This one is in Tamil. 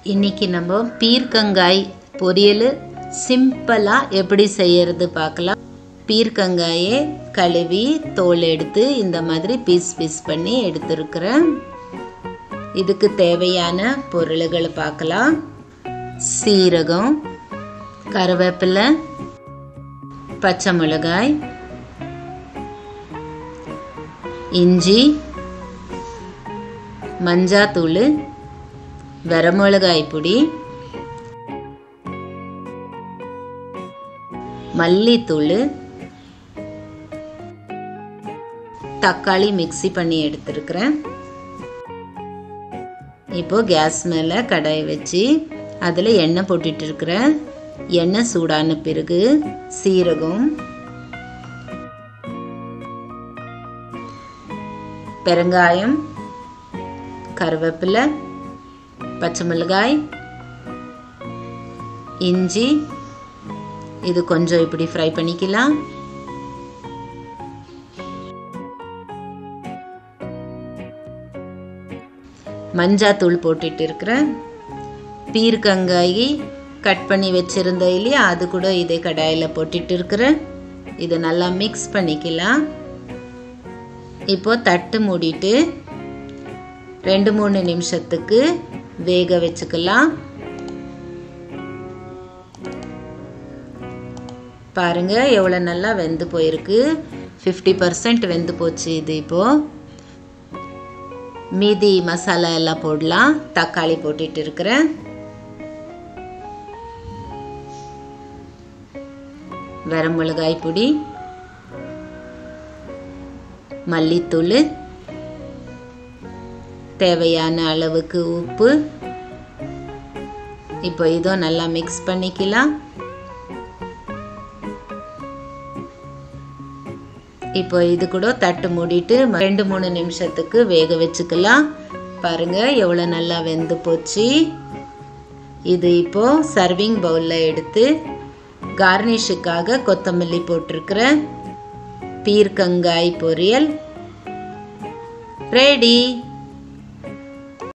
இன்னைக்கு நம்ம பீர்க்கங்காய் பொரியல் சிம்பிளாக எப்படி செய்யறது பார்க்கலாம் பீர்க்கங்காயை கழுவி தோல் எடுத்து இந்த மாதிரி பீஸ் பீஸ் பண்ணி எடுத்துருக்கிறேன் இதுக்கு தேவையான பொருள்களை பார்க்கலாம் சீரகம் கருவேப்பிலை பச்சை மிளகாய் இஞ்சி மஞ்சாத்தூள் வரமிளகாய் பொடி மல்லித்தூள் தக்காளி மிக்ஸி பண்ணி எடுத்துருக்கிறேன் இப்போ கேஸ் மேலே கடாய் வச்சு அதில் எண்ணெய் போட்டுட்டு இருக்கிறேன் எண்ணெய் சூடான பிறகு சீரகம் பெருங்காயம் கருவேப்பிலை பச்சை மிளகாய் இஞ்சி இது கொஞ்சம் இப்படி ஃப்ரை பண்ணிக்கலாம் மஞ்சாத்தூள் போட்டுட்டு இருக்கிறேன் பீர்க்கங்காய் கட் பண்ணி வச்சுருந்த இல்லையா அது கூட இதே கடாயில் போட்டுட்டு இருக்கிறேன் இதை நல்லா மிக்ஸ் பண்ணிக்கலாம் இப்போ தட்டு மூடிட்டு ரெண்டு மூணு நிமிஷத்துக்கு வேக வச்சுக்கலாம் பாருங்க எவ்வளோ நல்லா வெந்து போயிருக்கு ஃபிஃப்டி பர்சன்ட் வெந்து போச்சு இது இப்போது மீதி மசாலா எல்லாம் போடலாம் தக்காளி போட்டுட்டு இருக்கிறேன் வரமிளகாய் பொடி மல்லித்தூள் தேவையான அளவுக்கு உப்பு இப்போ இதோ நல்லா மிக்ஸ் பண்ணிக்கலாம் இப்போ இது கூட தட்டு மூடிட்டு ரெண்டு மூணு நிமிஷத்துக்கு வேக வச்சுக்கலாம் பாருங்க எவ்வளோ நல்லா வெந்து போச்சு இது இப்போ சர்விங் பவுலில் எடுத்து கார்னிஷுக்காக கொத்தமல்லி போட்டிருக்கிறேன் பீர்க்கங்காய் பொரியல் ரெடி